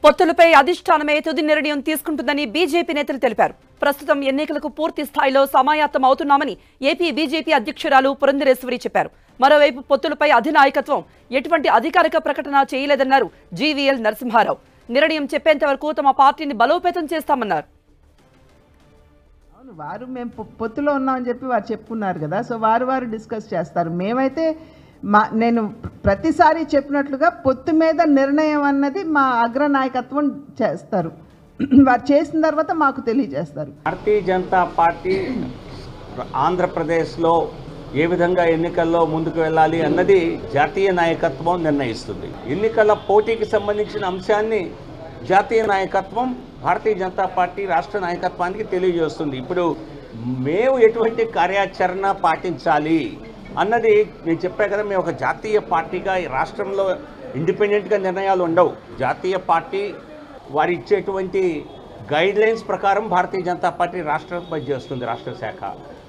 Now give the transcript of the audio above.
పొత్తులపై అధిష్టానమే తుది నిర్ణయం తీసుకుంటుందని బీజేపీ నేతలు తెలిపారు ప్రస్తుతం ఎన్నికలకు పూర్తి స్థాయిలో సమాయత్తం అవుతున్నామని ఏపీ బీజేపీ అధ్యక్షురాలు పురంధరేశ్వరి చెప్పారు మరోవైపు పొత్తులపై అధినాయకత్వం ఎటువంటి అధికారిక ప్రకటన చేయలేదన్నారు జీవీఎల్ నరసింహారావు నిర్ణయం చెప్పేంత వరకు తమ పార్టీని బలోపేతం చేస్తామన్నారు అవును వారు మేము పొ- పొత్తులో ఉన్నామని చెప్పి వారు చెప్పుకున్నారు కదా సో వారు వారు డిస్కస్ చేస్తారు మేమైతే మా నేను ప్రతిసారి చెప్పినట్లుగా పొత్తు మీద నిర్ణయం అన్నది మా అగ్రనాయకత్వం చేస్తారు వారు చేసిన తర్వాత మాకు తెలియజేస్తారు భారతీయ జనతా పార్టీ ఆంధ్రప్రదేశ్లో ఏ విధంగా ఎన్నికల్లో ముందుకు వెళ్ళాలి అన్నది జాతీయ నాయకత్వం నిర్ణయిస్తుంది ఎన్నికల పోటీకి సంబంధించిన అంశాన్ని జాతీయ నాయకత్వం భారతీయ జనతా పార్టీ రాష్ట్ర నాయకత్వానికి తెలియజేస్తుంది ఇప్పుడు మేము ఎటువంటి కార్యాచరణ పాటించాలి అన్నది నేను చెప్పా కదా మేము ఒక జాతీయ పార్టీగా ఈ రాష్ట్రంలో ఇండిపెండెంట్గా నిర్ణయాలు ఉండవు జాతీయ పార్టీ వారు ఇచ్చేటువంటి గైడ్ లైన్స్ ప్రకారం భారతీయ జనతా పార్టీ రాష్ట్రం పనిచేస్తుంది రాష్ట్ర శాఖ